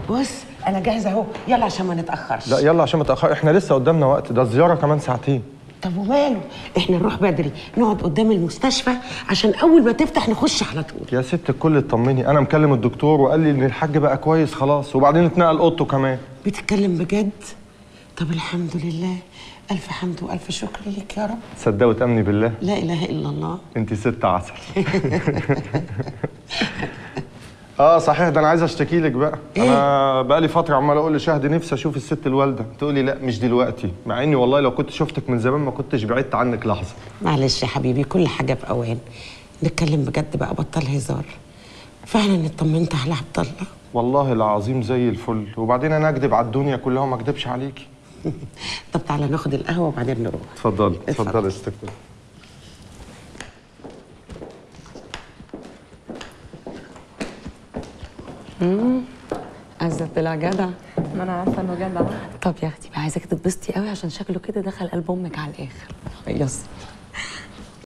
بص انا جاهزه اهو يلا عشان ما نتاخرش لا يلا عشان ما تاخر احنا لسه قدامنا وقت ده الزياره كمان ساعتين طب وماله احنا نروح بدري نقعد قدام المستشفى عشان اول ما تفتح نخش على طول يا ست الكل اطمني انا مكلم الدكتور وقال لي ان الحاج بقى كويس خلاص وبعدين اتنقل اوضته كمان بتتكلم بجد طب الحمد لله الف حمد والف شكر ليك يا رب تصدقي وتامني بالله لا اله الا الله انت ست عسل اه صحيح ده انا عايز اشتكي لك بقى انا بقى لي فتره عمال اقول لشهد نفسي اشوف الست الوالده تقولي لا مش دلوقتي مع اني والله لو كنت شفتك من زمان ما كنتش بعدت عنك لحظه معلش يا حبيبي كل حاجه في اوان نتكلم بجد بقى بطل هزار فعلا اطمنت على عبد الله والله العظيم زي الفل وبعدين انا اكدب على الدنيا كلها وما اكدبش عليكي طب تعالى ناخد القهوه وبعدين نروح اتفضلي اتفضل. اتفضلي يا ست الكل. عايزة طلع جدع ما انا عارفه انه جدع طب يا اختي بقى عايزاك تتبسطي قوي عشان شكله كده دخل قلب امك على الاخر يس